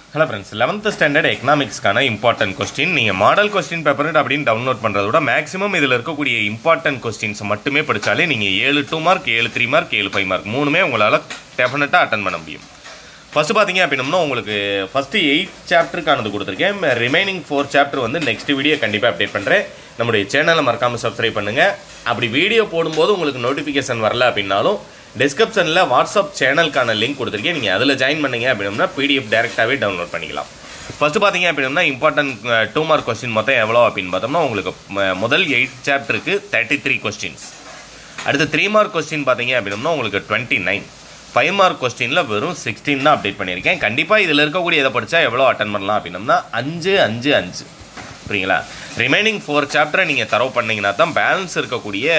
hello friends eleventh standard எக்கனாமிக்ஸ்க்கான important question நீங்கள் model question paper அப்படின்னு டவுன்லோட் பண்ணுறத விட மேக்ஸிமம் இதில் இருக்கக்கூடிய இம்பார்ட்டன்ட் கொஸ்டின்ஸ் மட்டுமே படித்தாலே நீங்கள் ஏழு டூ மார்க் ஏழு த்ரீ மார்க் ஏழு ஃபைவ் மார்க் மூணுமே உங்களால் டெஃபினட்டாக அட்டன் பண்ண முடியும் ஃபஸ்ட்டு பார்த்தீங்க அப்படின்னம்னா உங்களுக்கு ஃபஸ்ட்டு எயிட் சாப்டருக்கானது கொடுத்துருக்கேன் ரிமைனிங் ஃபோர் சாப்டர் வந்து நெக்ஸ்ட் வீடியோ கண்டிப்பாக அப்டேட் பண்ணுறேன் நம்முடைய சேனலை மறக்காமல் சப்ஸ்கிரைப் பண்ணுங்கள் அப்படி வீடியோ போடும்போது உங்களுக்கு நோட்டிஃபிகேஷன் வரல அப்படின்னாலும் டிஸ்கிரிப்ஷனில் வாட்ஸ்அப் சேனலுக்கான லிங்க் கொடுத்துருக்கேன் நீங்கள் அதில் ஜாயின் பண்ணீங்க அப்படின்னா பிடிஎஃப் டேரெக்டாகவே டவுன்லோட் பண்ணிக்கலாம் ஃபஸ்ட்டு பார்த்தீங்க அப்படின்னா இம்பார்ட்டன்ட் டூ மார்க் கொஸ்டின் மொத்தம் எவ்வளோ அப்படின்னு பார்த்தோம்னா உங்களுக்கு ம- முதல் எயிட் சாப்டருக்கு தேர்ட்டி த்ரீ கொஸ்டின்ஸ் அடுத்து த்ரீ மார்க் கொஸ்டின் பார்த்தீங்க அப்படின்னா உங்களுக்கு டுவெண்ட்டி நைன் ஃபைவ் மார்க் கொஸ்டினில் வெறும் சிக்ஸ்டீன் தான் அப்டேட் பண்ணியிருக்கேன் கண்டிப்பாக இதில் இருக்கக்கூடிய இதை படித்தா எவ்வளோ அட்டன் பண்ணலாம் அப்படின்னம்னா அஞ்சு அஞ்சு அஞ்சு புரியுங்களா ரிமைனிங் ஃபோர் சாப்டரை நீங்கள் தரவு பண்ணீங்கன்னா தான் பேலன்ஸ் இருக்கக்கூடிய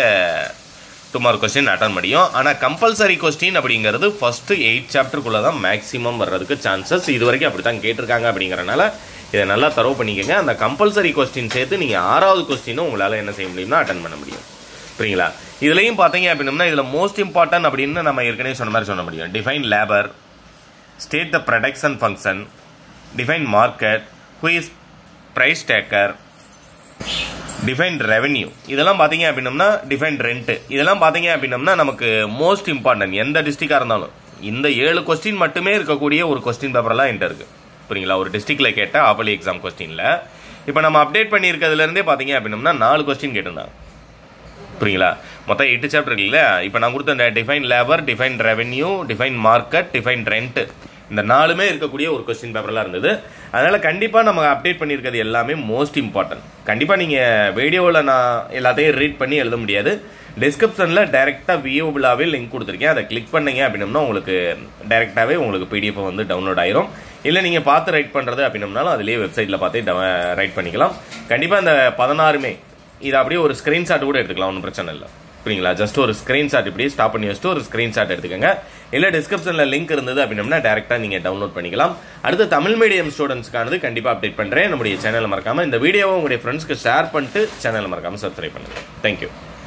டூ மார்க் கொஸ்டின் அட்டன் முடியும் ஆனால் கம்பல்சரி கொஸ்டின் அப்படிங்கிறது ஃபஸ்ட்டு எயிட் சாப்டருக்குள்ளே தான் மேக்ஸிமம் வர்றதுக்கு சான்சஸ் இது வரைக்கும் அப்படி தான் கேட்டிருக்காங்க அப்படிங்கிறனால இதை நல்லா தரவு பண்ணிக்கோங்க அந்த கம்பல்சரி கொஸ்டின் சேர்த்து நீங்கள் ஆறாவது கொஸ்டினும் உங்களால் என்ன செய்ய முடியும்னா அட்டன் பண்ண முடியும் புரியுங்களா இதுலேயும் பார்த்தீங்க அப்படின்னம்னா இதில் மோஸ்ட் இம்பார்ட்டன்ட் அப்படின்னு நம்ம ஏற்கனவே சொன்ன மாதிரி சொல்ல முடியும் define labour state the production function define market who is price taker define revenue இதெல்லாம் பார்த்தீங்க அப்படின்னம்னா டிஃபைன் ரெண்ட் இதெல்லாம் பார்த்தீங்க அப்படின்னம்னா நமக்கு மோஸ்ட் இம்பார்ட்டன்ட் எந்த டிஸ்ட்ரிக்டாக இருந்தாலும் இந்த ஏழு கொஸ்டின் மட்டுமே இருக்கக்கூடிய ஒரு கொஸ்டின் பேப்பர்லாம் என்கிட்ட இருக்குது புரியுங்களா ஒரு டிஸ்ட்ரிக்டில் கேட்ட ஆவலி எக்ஸாம் கொஸ்டினில் இப்போ நம்ம அப்டேட் பண்ணியிருக்கிறதுலேருந்தே பார்த்தீங்க அப்படின்னம்னா நாலு கொஸ்டின் கேட்டிருந்தாங்க புரியுங்களா மொத்தம் எட்டு சாப்டர் இருக்குல்ல இப்போ நான் கொடுத்த இந்த define labour define revenue define market define rent இந்த நாலுமே இருக்கக்கூடிய ஒரு கொஸ்டின் பேப்பர்லாம் இருந்தது அதனால் கண்டிப்பாக நம்ம அப்டேட் பண்ணியிருக்கிறது எல்லாமே மோஸ்ட் இம்பார்ட்டன்ட் கண்டிப்பாக நீங்கள் வீடியோவில் நான் எல்லாத்தையும் ரீட் பண்ணி எழுத முடியாது டிஸ்கிரிப்ஷனில் டேரெக்டாக வியூபிளாவே லிங்க் கொடுத்துருக்கேன் அதை கிளிக் பண்ணீங்க அப்படின்னம்னா உங்களுக்கு டேரெக்டாகவே உங்களுக்கு பிடிஎஃப் வந்து டவுன்லோட் ஆயிரும் இல்லை நீங்கள் பார்த்து ரைட் பண்ணுறது அப்படின்னம்னாலும் அதுலேயே வெப்சைட்டில் பார்த்து ரைட் பண்ணிக்கலாம் கண்டிப்பாக இந்த பதினாறுமே இது அப்படியே ஒரு ஸ்க்ரீன்ஷாட் கூட எடுத்துக்கலாம் ஒன்றும் பிரச்சனை இல்லை புரியுங்களா ஜஸ்ட் ஒரு ஸ்க்ரீன்ஷாட் இப்படி ஸ்டாப் பண்ணி வச்சுட்டு ஒரு ஸ்க்ரீன்ஷாட் எடுத்துக்கோங்க இல்லை டிஸ்கிரிப்ஷனில் லிங்க் இருந்தது அப்படின்னா டேரெக்டாக நீங்கள் டவுன்லோட் பண்ணிக்கலாம் அடுத்து தமிழ் மீடியம் ஸ்டூடெண்ட்ஸ்க்கானது கண்டிப்பாக அப்டேட் பண்ணுறேன் நம்முடைய சேனலை மறக்காமல் இந்த வீடியோவை உங்களுடைய ஃப்ரெண்ட்ஸ்க்கு ஷேர் பண்ணிட்டு சேனலை மறக்காமல் சப்ஸ்கிரைப் பண்ணுங்கள் தேங்க்யூ